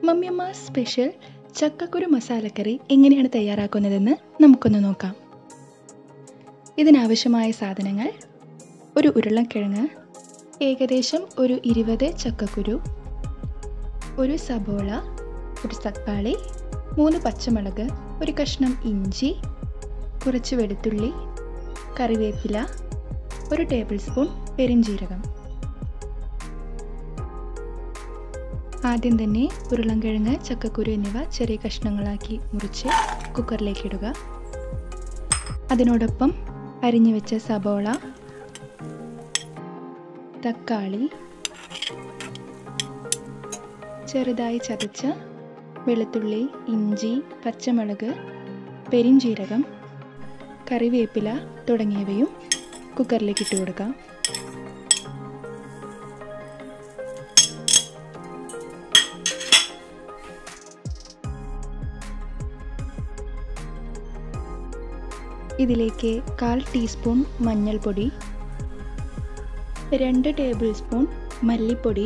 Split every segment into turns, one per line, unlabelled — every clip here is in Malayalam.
മമ്മിയമ്മ സ്പെഷ്യൽ ചക്കക്കുരു മസാലക്കറി എങ്ങനെയാണ് തയ്യാറാക്കുന്നതെന്ന് നമുക്കൊന്ന് നോക്കാം ഇതിനാവശ്യമായ സാധനങ്ങൾ ഒരു ഉരുളക്കിഴങ്ങ് ഏകദേശം ഒരു ഇരുപത് ചക്കക്കുരു ഒരു സബോള ഒരു തക്കാളി മൂന്ന് പച്ചമുളക് ഒരു കഷ്ണം ഇഞ്ചി കുറച്ച് വെളുത്തുള്ളി കറിവേപ്പില ഒരു ടേബിൾ സ്പൂൺ പെരിഞ്ജീരകം ആദ്യം തന്നെ ഉരുളൻകിഴങ്ങ് ചക്കക്കുരു എന്നിവ ചെറിയ കഷ്ണങ്ങളാക്കി മുറിച്ച് കുക്കറിലേക്ക് ഇടുക അതിനോടൊപ്പം അരിഞ്ഞു വെച്ച സബോള തക്കാളി ചെറുതായി ചതച്ച വെളുത്തുള്ളി ഇഞ്ചി പച്ചമുളക് പെരിഞ്ജീരകം കറിവേപ്പില തുടങ്ങിയവയും കുക്കറിലേക്ക് ഇട്ട് കൊടുക്കാം ഇതിലേക്ക് കാൽ ടീസ്പൂൺ മഞ്ഞൾപ്പൊടി രണ്ട് ടേബിൾ സ്പൂൺ മല്ലിപ്പൊടി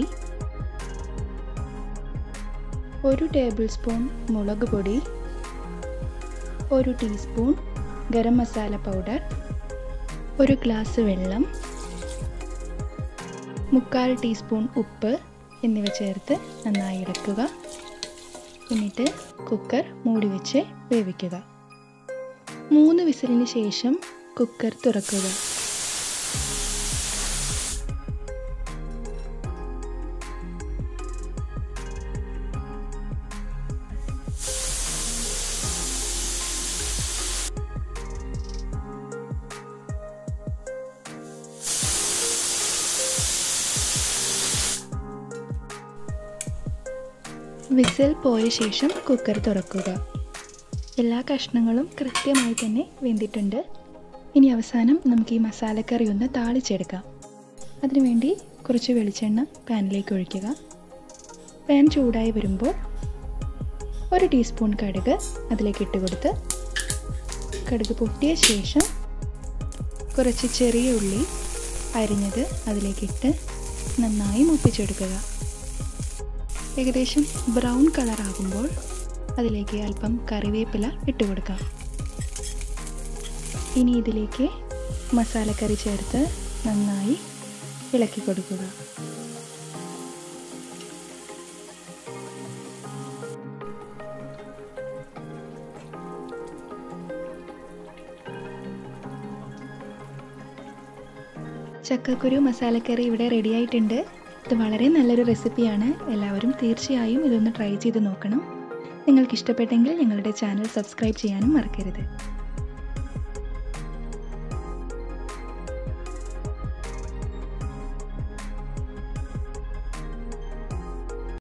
ഒരു ടേബിൾ സ്പൂൺ മുളക് പൊടി ഒരു ടീസ്പൂൺ ഗരം മസാല പൗഡർ ഒരു ഗ്ലാസ് വെള്ളം മുക്കാൽ ടീസ്പൂൺ ഉപ്പ് എന്നിവ ചേർത്ത് നന്നായി ഇളക്കുക എന്നിട്ട് കുക്കർ മൂടി വെച്ച് വേവിക്കുക മൂന്ന് വിസിലിന് ശേഷം കുക്കർ തുറക്കുക വിസിൽ പോയ ശേഷം കുക്കർ തുറക്കുക എല്ലാ കഷ്ണങ്ങളും കൃത്യമായി തന്നെ വെന്തിട്ടുണ്ട് ഇനി അവസാനം നമുക്ക് ഈ മസാലക്കറി ഒന്ന് താളിച്ചെടുക്കാം അതിനുവേണ്ടി കുറച്ച് വെളിച്ചെണ്ണ പാനിലേക്ക് ഒഴിക്കുക പാൻ ചൂടായി വരുമ്പോൾ ഒരു ടീസ്പൂൺ കടുക് അതിലേക്ക് ഇട്ട് കൊടുത്ത് കടുക് പൊട്ടിയ ശേഷം കുറച്ച് ചെറിയ ഉള്ളി അരിഞ്ഞത് അതിലേക്കിട്ട് നന്നായി മുപ്പിച്ചെടുക്കുക ഏകദേശം ബ്രൗൺ കളർ ആകുമ്പോൾ അതിലേക്ക് അല്പം കറിവേപ്പില ഇട്ട് കൊടുക്കാം ഇനി ഇതിലേക്ക് മസാലക്കറി ചേർത്ത് നന്നായി ഇളക്കി കൊടുക്കുക ചക്കക്കുരു മസാലക്കറി ഇവിടെ റെഡി ആയിട്ടുണ്ട് ഇത് വളരെ നല്ലൊരു റെസിപ്പിയാണ് എല്ലാവരും തീർച്ചയായും ഇതൊന്ന് ട്രൈ ചെയ്ത് നോക്കണം നിങ്ങൾക്ക് ഇഷ്ടപ്പെട്ടെങ്കിൽ ഞങ്ങളുടെ ചാനൽ സബ്സ്ക്രൈബ് ചെയ്യാനും മറക്കരുത്